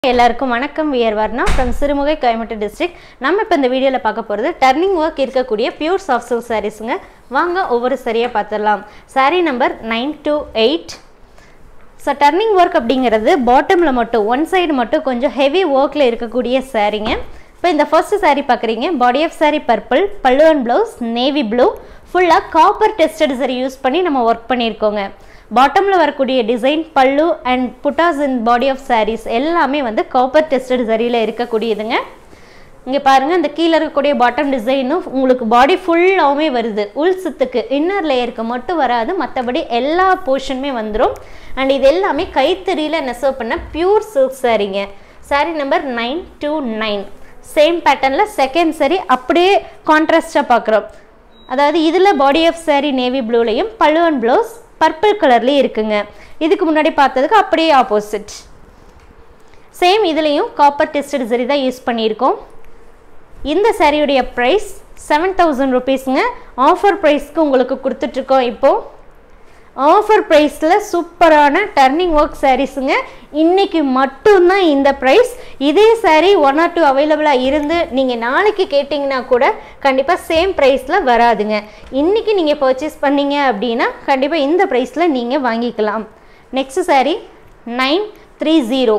எல்லாருக்கும் வணக்கம் we're Varna from Sirumugai Coimbatore district நம்ம இப்போ இந்த வீடியோவில் பார்க்க போகிறது டர்னிங் ஒர்க் இருக்கக்கூடிய பியூர் சாஃப்ட் சில்க் சாரீஸுங்க வாங்க ஒவ்வொரு சரியாக பார்த்துடலாம் saree number nine two eight so turning work அப்படிங்கிறது பாட்டமில் மட்டும் ஒன் சைடு மட்டும் கொஞ்சம் ஹெவி ஒர்க்கில் இருக்கக்கூடிய சாரீங்க இப்போ இந்த ஃபர்ஸ்ட் saree பார்க்குறீங்க பாடி ஆஃப் saree பர்பிள் பல்லுவன் ப்ளவுஸ் நேவி ப்ளூ ஃபுல்லாக காப்பர் டெஸ்டட் சரி யூஸ் பண்ணி நம்ம ஒர்க் பண்ணியிருக்கோங்க பாட்டமில் வரக்கூடிய டிசைன் பல்லு அண்ட் புட்டாஸ் இன் பாடி ஆஃப் sarees எல்லாமே வந்து காப்பர் டெஸ்டட் சரியில் இருக்கக்கூடியதுங்க இங்கே பாருங்கள் இந்த கீழே இருக்கக்கூடிய பாட்டம் டிசைனும் உங்களுக்கு பாடி ஃபுல்லாகவுமே வருது உள் சுத்துக்கு இன்னர் லேயருக்கு மட்டும் வராது மற்றபடி எல்லா போர்ஷனுமே வந்துடும் அண்ட் இது எல்லாமே கைத்தறியில் நெசவு பண்ண பியூர் சில்க் சாரீங்க saree number nine two nine same பேட்டர்னில் செகண்ட் saree அப்படியே கான்ட்ராஸ்டாக பார்க்குறோம் அதாவது இதில் பாடி ஆஃப் saree நேவி ப்ளூலையும் பல்லுவன் ப்ளவுஸ் பர்பிள் கலர்லேயும் இருக்குங்க இதுக்கு முன்னாடி பார்த்ததுக்கு அப்படியே ஆப்போசிட் சேம் இதுலேயும் காப்பர் டெஸ்டட் சரி தான் யூஸ் பண்ணியிருக்கோம் இந்த சாரியுடைய ப்ரைஸ் செவன் தௌசண்ட் ருபீஸுங்க ஆஃபர் ப்ரைஸ்க்கு உங்களுக்கு கொடுத்துட்ருக்கோம் இப்போது ஆஃபர் ப்ரைஸில் சூப்பரான டர்னிங் ஒர்க் சாரீஸுங்க இன்றைக்கி மட்டும்தான் இந்த ப்ரைஸ் இதே saree ஒன் ஆர் டூ அவைலபிளாக இருந்து நீங்கள் நாளைக்கு கேட்டிங்கன்னா கூட கண்டிப்பாக சேம் ப்ரைஸில் வராதுங்க இன்றைக்கி நீங்கள் பர்ச்சேஸ் பண்ணீங்க அப்படின்னா கண்டிப்பாக இந்த ப்ரைஸில் நீங்கள் வாங்கிக்கலாம் next saree nine three zero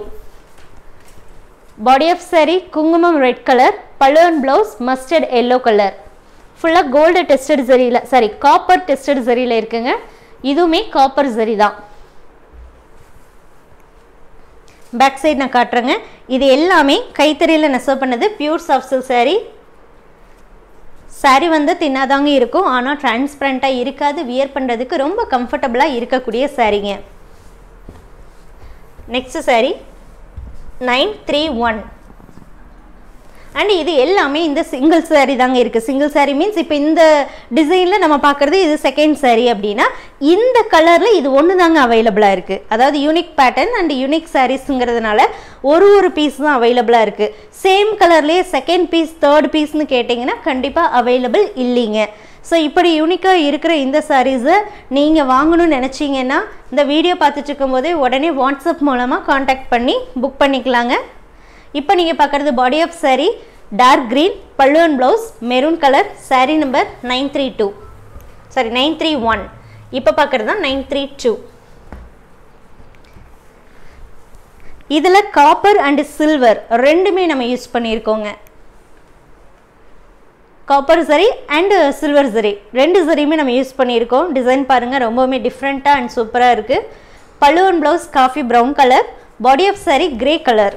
body of saree குங்குமம் ரெட் கலர் பலூன் ப்ளவுஸ் மஸ்டர்ட் எல்லோ கலர் ஃபுல்லாக கோல்டு டெஸ்டட் சரியில் சாரி காப்பர் டெஸ்டட் சரியில் இருக்குங்க இதுவுமே காப்பர் சரி தான் பேக் சைடு நான் காட்டுறேங்க இது எல்லாமே கைத்தறியில் நெசவு பண்ணது pure soft silk saree saree வந்து தின்னாதாங்க இருக்கும் ஆனால் டிரான்ஸ்பரண்ட்டாக இருக்காது வியர் பண்ணுறதுக்கு ரொம்ப கம்ஃபர்டபுளாக இருக்கக்கூடிய சாரீங்க next saree nine three one and இது எல்லாமே இந்த சிங்கிள் saree தாங்க இருக்குது சிங்கிள் saree மீன்ஸ் இப்போ இந்த டிசைனில் நம்ம பார்க்குறது இது செகண்ட் saree அப்படின்னா இந்த கலரில் இது ஒன்று தாங்க அவைலபிளாக இருக்குது அதாவது யூனிக் பேட்டர்ன் அண்ட் யூனிக் சாரீஸுங்கிறதுனால ஒரு ஒரு பீஸ் தான் அவைலபிளாக இருக்குது சேம் கலர்லேயே செகண்ட் பீஸ் தேர்ட் பீஸ்னு கேட்டிங்கன்னா கண்டிப்பாக அவைலபிள் இல்லைங்க ஸோ இப்படி யூனிக்காக இருக்கிற இந்த சாரீஸை நீங்கள் வாங்கணும்னு நினச்சிங்கன்னா இந்த வீடியோ பார்த்துட்டு இருக்கும்போதே உடனே வாட்ஸ்அப் மூலமாக காண்டாக்ட் பண்ணி புக் பண்ணிக்கலாங்க இப்போ நீங்கள் பார்க்குறது body of saree dark green பல்லுவன் blouse maroon colour saree number nine three two sorry nine three one இப்போ பார்க்குறது தான் நைன் த்ரீ டூ இதில் காப்பர் அண்டு சில்வர் ரெண்டுமே நம்ம யூஸ் பண்ணியிருக்கோங்க copper zari and silver zari ரெண்டு சரியுமே நம்ம யூஸ் பண்ணியிருக்கோம் டிசைன் பாருங்கள் ரொம்பவுமே டிஃப்ரெண்ட்டாக அண்ட் சூப்பராக இருக்குது பல்லுவன் blouse coffee brown colour body of saree grey colour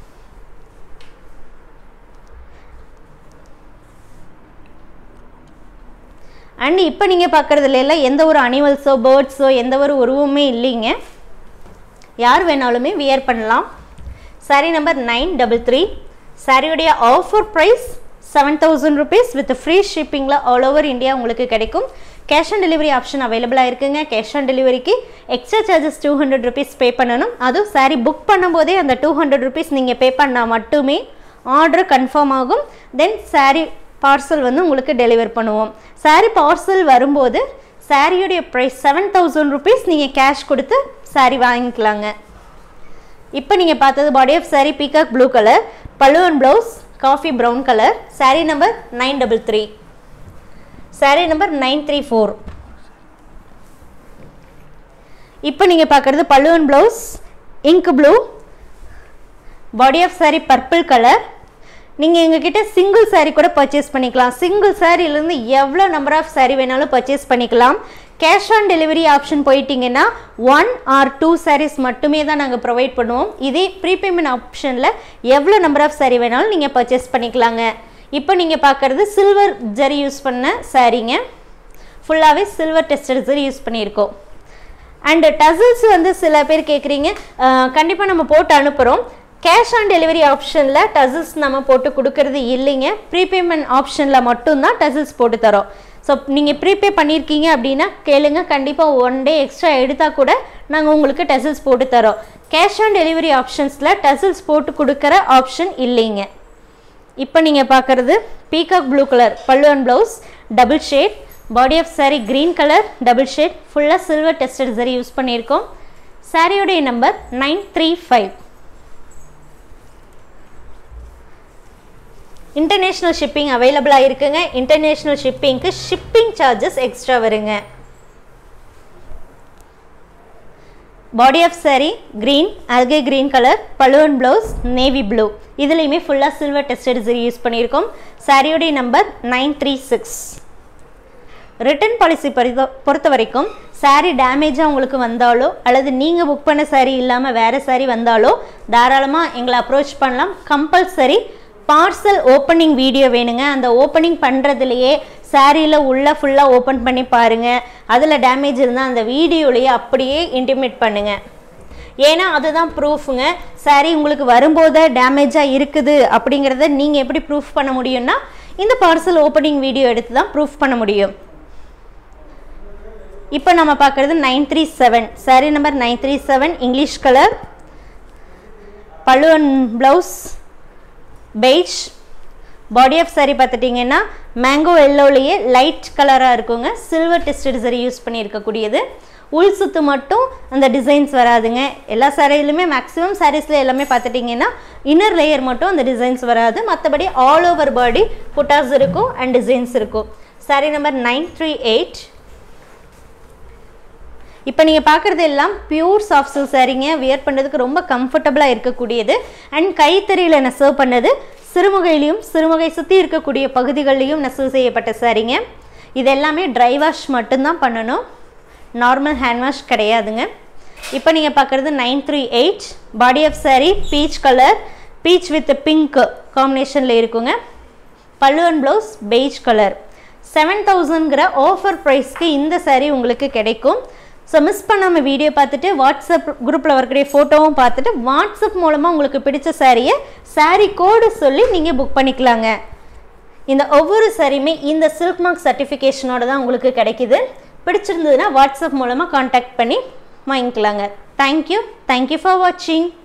and இப்போ நீங்கள் பார்க்குறதுல எல்லாம் எந்த ஒரு அனிமல்ஸோ பேர்ட்ஸோ எந்த ஒரு உருவமே இல்லைங்க யார் வேணாலுமே வியர் பண்ணலாம் saree number nine double three சாரியுடைய offer price seven thousand rupees with free ஷிப்பிங்கில் ஆல் ஓவர் இந்தியா உங்களுக்கு கிடைக்கும் கேஷ் ஆன் டெலிவரி ஆப்ஷன் அவைலபிளாக இருக்குங்க கேஷ் ஆன் டெலிவரிக்கு extra charges two hundred rupees pay பண்ணணும் அதுவும் saree புக் பண்ணும்போதே அந்த டூ ஹண்ட்ரட் ருபீஸ் நீங்கள் பே பண்ணால் மட்டுமே ஆர்டர் கன்ஃபார்ம் ஆகும் தென் saree பார்சல் வந்து உங்களுக்கு டெலிவர் பண்ணுவோம் saree பார்சல் வரும்போது சாரியுடைய ப்ரைஸ் செவன் தௌசண்ட் ருபீஸ் நீங்கள் கேஷ் கொடுத்து saree வாங்கிக்கலாங்க இப்போ நீங்கள் பார்த்தது body of saree peacock blue colour பல்லுவன் blouse coffee brown colour saree number nine double three saree number nine three four இப்போ நீங்கள் பார்க்குறது பல்லுவன் blouse ink blue body of saree purple colour நீங்கள் எங்ககிட்ட சிங்கிள் saree கூட பர்ச்சேஸ் பண்ணிக்கலாம் single சாரிலேருந்து எவ்வளோ நம்பர் ஆஃப் saree வேணாலும் பர்ச்சேஸ் பண்ணிக்கலாம் கேஷ் ஆன் டெலிவரி ஆப்ஷன் போயிட்டீங்கன்னா ஒன் ஆர் டூ sarees மட்டுமே தான் நாங்கள் ப்ரொவைட் பண்ணுவோம் இதே ப்ரீபேமெண்ட் ஆப்ஷனில் எவ்வளோ நம்பர் ஆஃப் saree வேணாலும் நீங்கள் பர்ச்சேஸ் பண்ணிக்கலாங்க இப்போ நீங்கள் பார்க்குறது சில்வர் ஜரி யூஸ் பண்ண சாரீங்க ஃபுல்லாகவே சில்வர் டெஸ்டட் ஜரி யூஸ் பண்ணியிருக்கோம் அண்டு டசில்ஸ் வந்து சில பேர் கேட்குறீங்க கண்டிப்பாக நம்ம போட்டு அனுப்புகிறோம் கேஷ் ஆன் டெலிவரி ஆப்ஷனில் டசில்ஸ் நம்ம போட்டு கொடுக்கறது இல்லைங்க ப்ரீபேமெண்ட் ஆப்ஷனில் மட்டும்தான் டசில்ஸ் போட்டு தரோம் ஸோ நீங்கள் ப்ரீபே பண்ணியிருக்கீங்க அப்படின்னா கேளுங்க கண்டிப்பாக ஒன் டே எக்ஸ்ட்ரா எடுத்தால் கூட நாங்கள் உங்களுக்கு டசில்ஸ் போட்டு தரோம் கேஷ் ஆன் டெலிவரி ஆப்ஷன்ஸில் டசில்ஸ் போட்டு கொடுக்குற ஆப்ஷன் இல்லைங்க இப்போ நீங்கள் பார்க்குறது பீகாக் ப்ளூ கலர் பல்லுவன் blouse double shade body of saree green colour double shade ஃபுல்லாக சில்வர் டெஸ்டட் சரி யூஸ் பண்ணியிருக்கோம் சாரியோடைய number nine three five international shipping அவைலபிளாக இருக்குங்க இன்டர்நேஷ்னல் ஷிப்பிங்க்கு ஷிப்பிங் சார்ஜஸ் எக்ஸ்ட்ரா வருங்க body of saree green algae green colour பலுவன் blouse navy blue இதுலேயுமே ஃபுல்லாக சில்வர் டெஸ்டட் சரி யூஸ் பண்ணியிருக்கோம் சாரியோடைய number nine three six return policy பொறுத்த பொறுத்த வரைக்கும் சாரீ டேமேஜாக உங்களுக்கு வந்தாலோ அல்லது நீங்கள் புக் பண்ண சாரீ இல்லாமல் வேறு சாரீ வந்தாலோ தாராளமாக எங்களை அப்ரோச் பண்ணலாம் கம்பல்சரி பார்சல் ஓப்பனிங் வீடியோ வேணுங்க அந்த ஓப்பனிங் பண்ணுறதுலையே சாரியில் உள்ள ஃபுல்லாக ஓப்பன் பண்ணி பாருங்கள் அதில் டேமேஜ் இருந்தால் அந்த வீடியோலையே அப்படியே இன்டிமேட் பண்ணுங்கள் ஏன்னா அதுதான் ப்ரூஃபுங்க சாரி உங்களுக்கு வரும்போது டேமேஜாக இருக்குது அப்படிங்கிறத நீங்கள் எப்படி ப்ரூஃப் பண்ண முடியும்னா இந்த பார்சல் ஓப்பனிங் வீடியோ எடுத்து தான் ப்ரூஃப் பண்ண முடியும் இப்போ நம்ம பார்க்குறது nine three seven sari number nine three seven English colour பழுவன் blouse beige body of sari பார்த்துட்டிங்கன்னா மேங்கோ எல்லோலேயே லைட் கலராக இருக்குங்க சில்வர் டெஸ்டட் சரி யூஸ் பண்ணியிருக்கக்கூடியது உள் சுத்து மட்டும் அந்த டிசைன்ஸ் வராதுங்க எல்லா சாரியிலுமே மேக்ஸிமம் சாரீஸில் எல்லாமே பார்த்துட்டிங்கன்னா இன்னர் லேயர் மட்டும் அந்த டிசைன்ஸ் வராது மற்றபடி ஆல் ஓவர் பாடி புட்டாஸ் இருக்கும் அண்ட் டிசைன்ஸ் இருக்கும் sari number nine three eight இப்போ நீங்கள் பார்க்குறது எல்லாம் பியூர் சாஃப்ட் சில்க் சாரீங்க வியர் பண்ணுறதுக்கு ரொம்ப கம்ஃபர்டபுளாக இருக்கக்கூடியது அண்ட் கைத்தறியில் நெசவு பண்ணது சிறுமுகையிலையும் சிறுமுகை சுற்றி இருக்கக்கூடிய பகுதிகளிலையும் நெசவு செய்யப்பட்ட சாரீங்க இது எல்லாமே ட்ரை வாஷ் மட்டும்தான் பண்ணணும் நார்மல் ஹேண்ட் வாஷ் கிடையாதுங்க இப்போ நீங்கள் பார்க்குறது nine three eight body of sari peach colour peach with pink காம்பினேஷனில் இருக்குங்க பல்லுவன் ப்ளவுஸ் பெய்ஜ் கலர் செவன் தௌசண்ட்ங்கிற ஆஃபர் ப்ரைஸ்க்கு இந்த சாரீ உங்களுக்கு கிடைக்கும் ஸோ மிஸ் பண்ணாமல் வீடியோ பார்த்துட்டு வாட்ஸ்அப் குரூப்பில் வரக்கூடிய ஃபோட்டோவும் பார்த்துட்டு வாட்ஸ்அப் மூலமாக உங்களுக்கு பிடிச்ச சாரியை சாரீ கோடு சொல்லி நீங்கள் புக் பண்ணிக்கலாங்க இந்த ஒவ்வொரு சாரியுமே இந்த சில்க் மார்க் சர்டிஃபிகேஷனோட தான் உங்களுக்கு கிடைக்குது பிடிச்சிருந்ததுன்னா வாட்ஸ்அப் மூலமாக காண்டாக்ட் பண்ணி வாங்கிக்கலாங்க தேங்க்யூ தேங்க்யூ ஃபார் வாட்சிங்